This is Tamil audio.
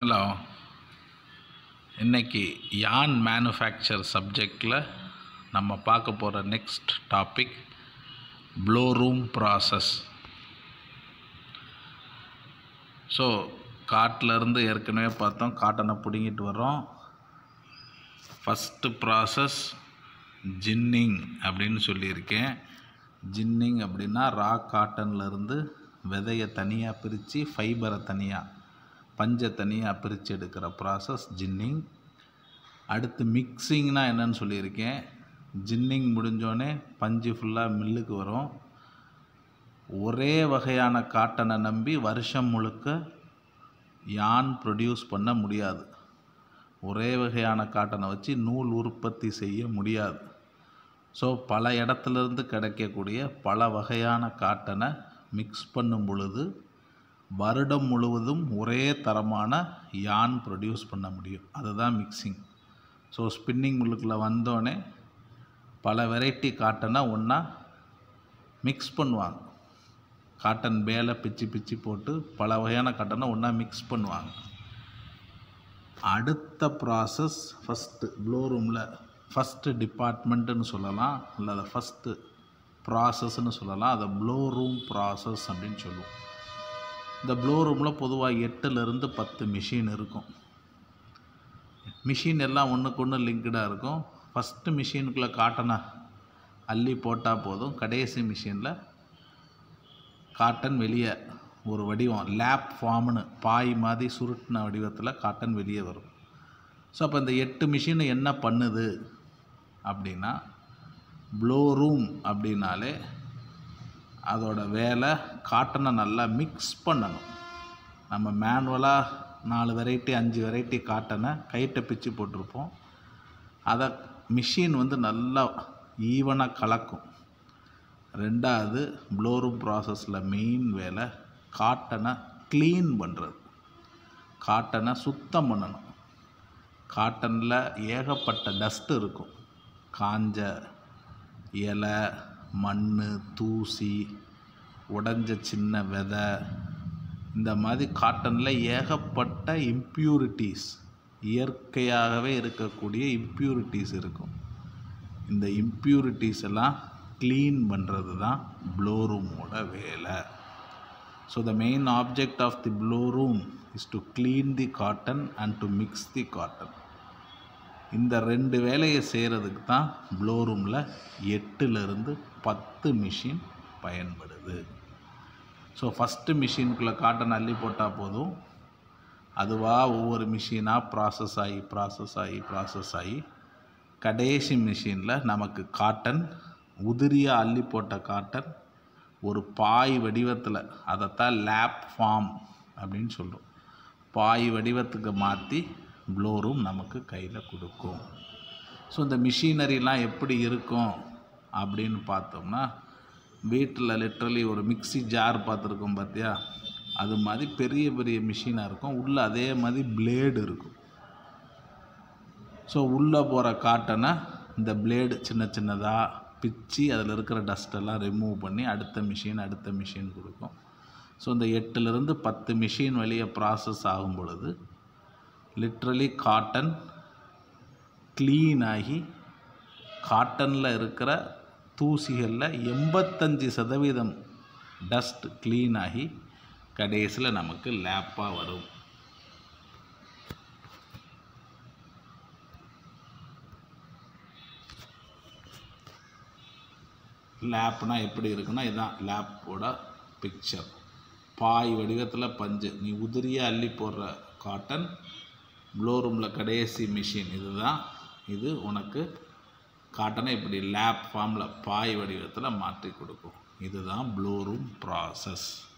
ஹலோ இன்னைக்கு யான் மேனுஃபேக்சர் சப்ஜெக்டில் நம்ம பார்க்க போகிற next topic blow room process so காட்டிலேருந்து ஏற்கனவே பார்த்தோம் காட்டனை பிடுங்கிட்டு வரோம் ஃபஸ்ட்டு ப்ராசஸ் ஜின்னிங் அப்படின்னு சொல்லியிருக்கேன் ஜின்னிங் அப்படின்னா ரா காட்டன்லேருந்து விதையை தனியாக பிரித்து ஃபைபரை தனியாக பஞ்சை தனியாக பிரித்து எடுக்கிற ப்ராசஸ் ஜின்னிங் அடுத்து மிக்சிங்னா என்னன்னு சொல்லியிருக்கேன் ஜின்னிங் முடிஞ்சோடனே பஞ்சு ஃபுல்லாக மில்லுக்கு வரும் ஒரே வகையான காட்டனை நம்பி வருஷம் முழுக்க யான் ப்ரொடியூஸ் பண்ண முடியாது ஒரே வகையான காட்டனை வச்சு நூல் உற்பத்தி செய்ய முடியாது ஸோ பல இடத்துலேருந்து கிடைக்கக்கூடிய பல வகையான காட்டனை மிக்ஸ் பண்ணும் பொழுது வருடம் முழுவதும் ஒரே தரமான யான் ப்ரொடியூஸ் பண்ண முடியும் அதுதான் மிக்சிங் ஸோ ஸ்பின்னிங் மில்லுக்குள்ளே வந்தோடனே பல வெரைட்டி காட்டனை ஒன்றா மிக்ஸ் பண்ணுவாங்க காட்டன் பேலை பிச்சு பிச்சு போட்டு பல வகையான காட்டனை ஒன்றா மிக்ஸ் பண்ணுவாங்க அடுத்த ப்ராசஸ் ஃபஸ்ட்டு ப்ளோ ரூமில் ஃபஸ்ட்டு டிபார்ட்மெண்ட்டுன்னு சொல்லலாம் இல்லை அதை ஃபஸ்ட்டு ப்ராசஸ்ன்னு சொல்லலாம் அதை ப்ளோ ரூம் ப்ராசஸ் அப்படின்னு சொல்லுவோம் இந்த ப்ளோ ரூமில் பொதுவாக எட்டுலேருந்து பத்து மிஷின் இருக்கும் மிஷின் எல்லாம் ஒன்றுக்கு ஒன்று லிங்க்டாக இருக்கும் ஃபஸ்ட்டு மிஷினுக்குள்ளே காட்டனை அள்ளி போட்டால் போதும் கடைசி மிஷினில் காட்டன் வெளியே ஒரு வடிவம் லேப் ஃபார்ம்னு பாய் மாதிரி சுருட்டின வடிவத்தில் காட்டன் வெளியே வரும் ஸோ அப்போ இந்த எட்டு மிஷின் என்ன பண்ணுது அப்படின்னா ப்ளோ ரூம் அப்படின்னாலே அதோட வேலை காட்டனை நல்லா மிக்ஸ் பண்ணணும் நம்ம மேனுவலாக நாலு வெரைட்டி அஞ்சு வெரைட்டி காட்டனை கைட்டை பிச்சு போட்டிருப்போம் அதை மிஷின் வந்து நல்லா ஈவனாக கலக்கும் ரெண்டாவது ப்ளோரூம் ப்ராசஸில் மெயின் வேலை காட்டனை க்ளீன் பண்ணுறது காட்டனை சுத்தம் பண்ணணும் காட்டனில் ஏகப்பட்ட டஸ்ட்டு இருக்கும் காஞ்ச இலை மண் தூசி உடஞ்ச சின்ன விதை இந்த மாதிரி காட்டனில் ஏகப்பட்ட இம்ப்யூரிட்டிஸ் இயற்கையாகவே இருக்கக்கூடிய இம்ப்யூரிட்டிஸ் இருக்கும் இந்த இம்ப்யூரிட்டிஸ் எல்லாம் க்ளீன் பண்ணுறது தான் ப்ளோ ரூமோட வேலை so the main object of the blow room is to clean the cotton and to mix the cotton இந்த ரெண்டு வேலையை செய்கிறதுக்கு தான் ப்ளோ ரூமில் எட்டுலேருந்து பத்து மிஷின் பயன்படுது ஸோ ஃபஸ்ட்டு மிஷினுக்குள்ளே காட்டன் அள்ளி போட்டால் போதும் அதுவாக ஒவ்வொரு மிஷினாக ப்ராசஸ் ஆகி ப்ராசஸ் ஆகி ப்ராசஸ் ஆகி கடைசி மிஷினில் நமக்கு காட்டன் உதிரியாக அள்ளி போட்ட காட்டன் ஒரு பாய் வடிவத்தில் அதைத்தான் லேப் ஃபார்ம் அப்படின்னு சொல்கிறோம் பாய் வடிவத்துக்கு மாற்றி ப்ளோ ரூம் நமக்கு கையில் கொடுக்கும் ஸோ இந்த மிஷினரிலாம் எப்படி இருக்கும் அப்படின்னு பார்த்தோம்னா வீட்டில் லிட்ரலி ஒரு மிக்சி ஜார் பார்த்துருக்கோம் பார்த்தியா அது மாதிரி பெரிய பெரிய மிஷினாக இருக்கும் உள்ளே அதே மாதிரி பிளேடு இருக்கும் ஸோ உள்ளே போகிற காட்டனை இந்த பிளேடு சின்ன சின்னதாக பிச்சு அதில் இருக்கிற டஸ்ட்டெல்லாம் ரிமூவ் பண்ணி அடுத்த மிஷின் அடுத்த மிஷின் கொடுக்கும் ஸோ இந்த எட்டுலேருந்து பத்து மிஷின் வெளியே ப்ராசஸ் ஆகும் பொழுது லிட்ரலி காட்டன் க்ளீன் ஆகி காட்டனில் இருக்கிற தூசிகளில் எண்பத்தஞ்சு சதவீதம் டஸ்ட் க்ளீன் ஆகி கடைசியில் நமக்கு லேப்பாக வரும் லேப்னா எப்படி இருக்குன்னா இதுதான் லேப்போட பிக்சர் பாய் வடிவத்தில் பஞ்சு நீ உதிரியாக அள்ளி போடுற காட்டன் ப்ளோ ரூமில் கடைசி மிஷின் இதுதான் இது உனக்கு காட்டனை இப்படி லேப் ஃபார்மில் பாய் வடிவத்தில் மாற்றி கொடுக்கும் இதுதான் ப்ளோ ரூம் ப்ராசஸ்